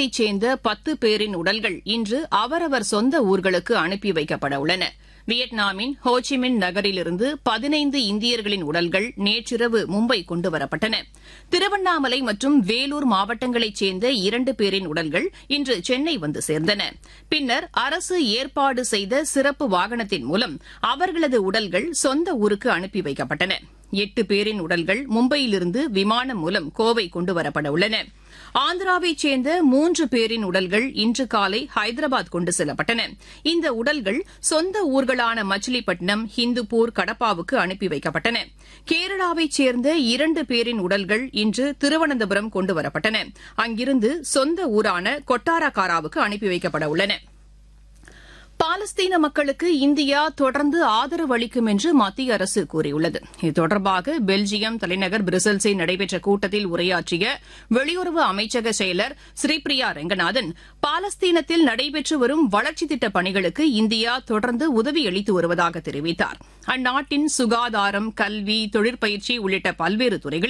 மாநிலத்தைச் சேர்ந்த பத்து பேரின் உடல்கள் இன்று அவரவர் சொந்த ஊர்களுக்கு அனுப்பி வைக்கப்பட உள்ளன வியட்நாமின் ஹோச்சிமின் நகரிலிருந்து பதினைந்து இந்தியர்களின் உடல்கள் நேற்றிரவு மும்பை கொண்டுவரப்பட்டன திருவண்ணாமலை மற்றும் வேலூர் மாவட்டங்களைச் சேர்ந்த இரண்டு பேரின் உடல்கள் இன்று சென்னை வந்து சேர்ந்தன பின்னர் அரசு ஏற்பாடு செய்த சிறப்பு வாகனத்தின் மூலம் அவர்களது உடல்கள் சொந்த ஊருக்கு அனுப்பி வைக்கப்பட்டன எட்டு பேரின் உடல்கள் மும்பையிலிருந்து விமானம் மூலம் கோவை கொண்டுவரப்பட உள்ளன ஆந்திராவைச் சேர்ந்த மூன்று பேரின் உடல்கள் இன்று காலை ஹைதராபாத் கொண்டு செல்லப்பட்டன இந்த உடல்கள் சொந்த ஊர்களான மச்சிலிப்பட்டினம் ஹிந்துப்பூர் கடப்பாவுக்கு அனுப்பி வைக்கப்பட்டன கேரளாவைச் சேர்ந்த இரண்டு பேரின் உடல்கள் இன்று திருவனந்தபுரம் கொண்டுவரப்பட்டன அங்கிருந்து சொந்த ஊரான கொட்டாரக்காராவுக்கு அனுப்பி வைக்கப்பட உள்ளன பாலஸ்தீன மக்களுக்கு இந்தியா தொடர்ந்து ஆதரவு அளிக்கும் என்று மத்திய அரசு கூறியுள்ளது இது தொடர்பாக பெல்ஜியம் தலைநகர் பிரசல்ஸில் நடைபெற்ற கூட்டத்தில் உரையாற்றிய வெளியுறவு அமைச்சக செயலர் ஸ்ரீபிரியா ரெங்கநாதன் பாலஸ்தீனத்தில் நடைபெற்று வரும் வளர்ச்சித் திட்டப் பணிகளுக்கு இந்தியா தொடர்ந்து உதவி அளித்து வருவதாக தெரிவித்தார் அந்நாட்டின் சுகாதாரம் கல்வி தொழிற்பயிற்சி உள்ளிட்ட பல்வேறு துறைகளில்